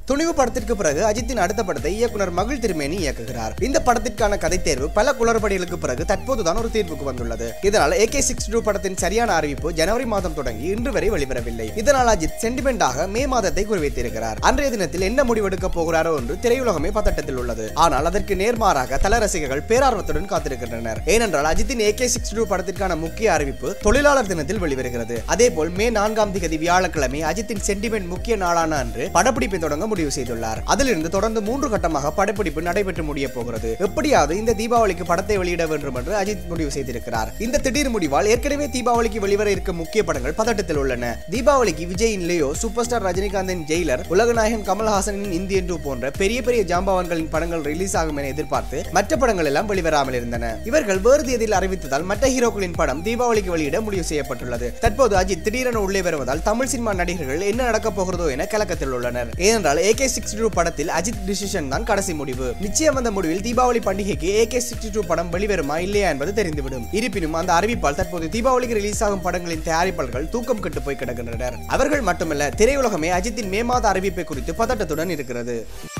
துணிவு படத்திற்கு பிறகு அஜித்தின் அடுத்த படத்தை இயக்குனர் மகிழ் திருமேனி இயக்குகிறார் இந்த படத்திற்கான கதை தேர்வு பல குளறுபடிகளுக்கு பிறகு தற்போதுதான் ஒரு தீர்வுக்கு வந்துள்ளது இதனால் ஏகே சிக்ஸ் டூ படத்தின் சரியான அறிவிப்பு ஜனவரி மாதம் தொடங்கி இன்று வரை வெளிவரவில்லை இதனால் அஜித் சென்டிமெண்டாக மே மாதத்தை குறிவைத்திருக்கிறார் அன்றைய தினத்தில் என்ன முடிவெடுக்க போகிறாரோ என்று திரையுலகமே பதட்டத்தில் உள்ளது ஆனால் அதற்கு நேர்மாறாக தல ரசிகர்கள் பேரார்வத்துடன் காத்திருக்கின்றனர் ஏனென்றால் அஜித்தின் ஏகே சிக்ஸ் டூ படத்திற்கான முக்கிய அறிவிப்பு தொழிலாளர் தினத்தில் வெளிவருகிறது அதேபோல் மே நான்காம் தேதி வியாழக்கிழமை அஜித்தின் சென்டிமெண்ட் முக்கிய நாளான அன்று படப்பிடிப்பை தொடங்க முடிவு செய்துள்ளார் அதிலிருந்து தொடர்ந்து மூன்று கட்டமாக படப்பிடிப்பு நடைபெற்று முடிய போகிறது எப்படியாவது இந்த தீபாவளிக்கு படத்தை வெளியிட வேண்டும் என்று அஜித் முடிவு செய்திருக்கிறார் இந்த திடீர் முடிவால் ஏற்கனவே தீபாவளிக்கு வெளிவர இருக்கும் முக்கிய படங்கள் பதட்டத்தில் உள்ளன தீபாவளிக்கு விஜயின் லியோ சூப்பர் ஸ்டார் ரஜினிகாந்தின் ஜெயிலர் உலகநாயகன் கமல்ஹாசனின் இந்தியன் டூ போன்ற பெரிய பெரிய ஜாம்பவான்களின் படங்கள் ரிலீஸ் ஆகும் என எதிர்பார்த்து மற்ற படங்கள் எல்லாம் வெளிவராமல் இருந்தன இவர்கள் வேறு தேதியில் அறிவித்ததால் மற்ற ஹீரோக்களின் படம் தீபாவளிக்கு வெளியிட முடிவு செய்யப்பட்டுள்ளது தற்போது அஜித் திடீரென உள்ளே வருவதால் தமிழ் சினிமா நடிகர்கள் என்ன நடக்கப் போகிறதோ என கலக்கத்தில் உள்ளனர் ஏனென்றால் ஏகே சிக்ஸ்டி டூ படத்தில் அஜித் டிசிஷன் தான் கடைசி முடிவு நிச்சயம் அந்த முடிவில் தீபாவளி பண்டிகைக்கு ஏகே சிக்ஸ்டி டூ படம் வெளிவருமா இல்லையா என்பது தெரிந்துவிடும் இருப்பினும் அந்த அறிவிப்பால் தற்போது தீபாவளிக்கு ரிலீஸ் ஆகும் படங்களின் தயாரிப்பாளர்கள் தூக்கம் கெட்டு போய் கிடக்கின்றனர் அவர்கள் மட்டுமல்ல திரையுலகமே அஜித்தின் மே மாத அறிவிப்பை குறித்து பதட்டத்துடன் இருக்கிறது